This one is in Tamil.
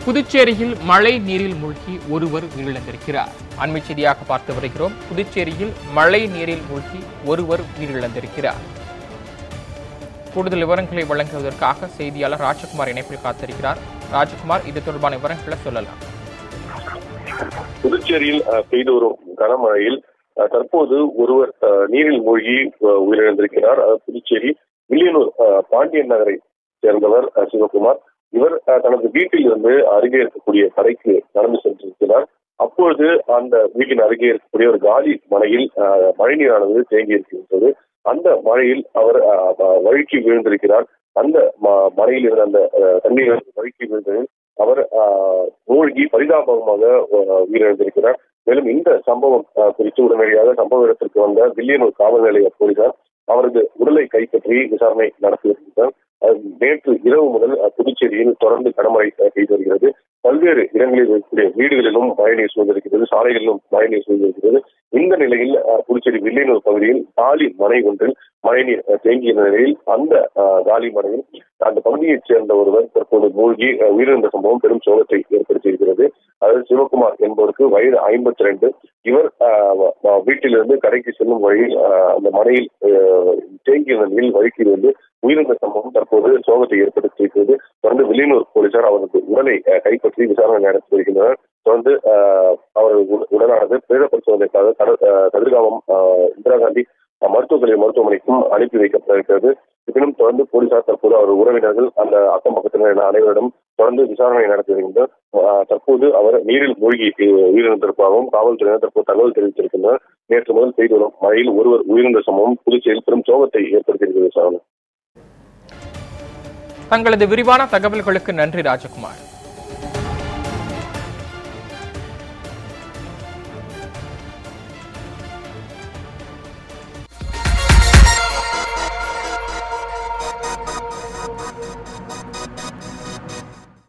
புதுச்சேரியில் மழை நீரில் மூழ்கி ஒருவர் உயிரிழந்திருக்கிறார் அண்மை செய்தியாக பார்த்து வருகிறோம் புதுச்சேரியில் மழை நீரில் மூழ்கி ஒருவர் உயிரிழந்திருக்கிறார் கூடுதல் விவரங்களை வழங்குவதற்காக செய்தியாளர் ராஜகுமார் இணைப்பில் காத்திருக்கிறார் ராஜகுமார் இது தொடர்பான விவரங்களை சொல்லலாம் புதுச்சேரியில் அஹ், பெய்து வரும் கனமழையில் அஹ், தற்போது ஒருவர் அஹ், நீரில் மூழ்கி அஹ், உயிரிழந்திருக்கிறார் அஹ், புதுச்சேரி வில்லியனூர் அஹ், பாண்டியன் நகரை சேர்ந்தவர் அஹ், சிவகுமார் இவர் அஹ், தனது வீட்டில் இருந்து அருகே இருக்கக்கூடிய கடைக்கு நடந்து சென்றிருக்கிறார் அப்பொழுது அந்த வீட்டின் அருகே இருக்கக்கூடிய ஒரு காலி மனையில் அஹ், மழைநீரானது தேங்கி இருக்கின்றது அந்த மழையில் அவர் அஹ், அஹ், வழுக்கி விழுந்திருக்கிறார் அந்த ம- மனையில் இருந்த அந்த அஹ், தண்ணீர் வழுக்கி விழுந்ததில் அவர் அஹ், மூழ்கி பரிதாபமாக அஹ், உயிரிழந்திருக்கிறார் மேலும் இந்த சம்பவம் அஹ், குறித்து உடனடியாக சம்பவ இடத்திற்கு வந்த வில்லியனூர் காவல் நிலைய போலீசார் அவரது உடலை கைப்பற்றி விசாரணை நடத்தி வருகின்றனர் அஹ், நேற்று இரவு முதல் அஹ், புதுச்சேரியில் தொடர்ந்து கனமழை அஹ், பெய்து வருகிறது பல்வேறு இடங்களில் இருக்கக்கூடிய வீடுகளிலும் மழைநீர் சூழ்ந்திருக்கிறது சாலைகளிலும் மழைநீர் சூழ்ந்திருக்கிறது இந்த நிலையில் அஹ், புதுச்சேரி வில்லியனூர் பகுதியில் காலி மனை ஒன்றில் மழைநீர் அஹ், தேங்கிய நிலையில் அந்த அஹ், காலி மனையில் அந்த பகுதியைச் சேர்ந்த ஒருவர் தற்போது மூழ்கி அஹ், உயிரிழந்த சம்பவம் பெரும் சோகத்தை ஏற்படுத்தியிருக்கிறது அதாவது சிவகுமார் என்பவருக்கு வயது ஐம்பத்தி ரெண்டு இவர் அஹ், வ- வ- வீட்டிலிருந்து கடைக்கு செல்லும் வழியில் அஹ், அந்த மனையில் அஹ், தேங்கிய நிலையில் வழுக்கி வந்து உயிரிழந்த சம்பவம் தற்போது சோகத்தை ஏற்படுத்தியிருக்கிறது தொடர்ந்து வில்லியனூர் போலீசார் அவரது உடலை அஹ், கைப்பற்றி விசாரணை நடத்தி வருகின்றனர் தொடர்ந்து அஹ், அவரது உட- உடலானது பிரேத பரிசோதனைக்காக கட- அஹ், கதிர்காமம் அஹ், இந்திரா காந்தி அஹ், மருத்துவக் கல்லூரி மருத்துவமனைக்கும் அனுப்பி வைக்கப்பட்டிருக்கிறது இருப்பினும் தொடர்ந்து போலீசார் தற்போது அவர் உறவினர்கள் அந்த அக்கம் பக்கத்தினர் என அனைவரிடம் தொடர்ந்து விசாரணை நடத்தி வருகின்றனர் அஹ், தற்போது அவர் நீரில் மூழ்கி அஹ், உயிரிழந்திருப்பதாகவும் காவல்துறையினர் தற்போது தகவல் தெரிவித்திருக்கின்றனர் நேற்று முதல் பெய்து வரும் மழையில் ஒருவர் உயிரிழந்த சம்பவம் புதுச்சேரியில் பெரும் சோகத்தை ஏற்படுத்தியிருக்கிறது சார் தங்களது விரிவான தகவல்களுக்கு நன்றி ராஜகுமார்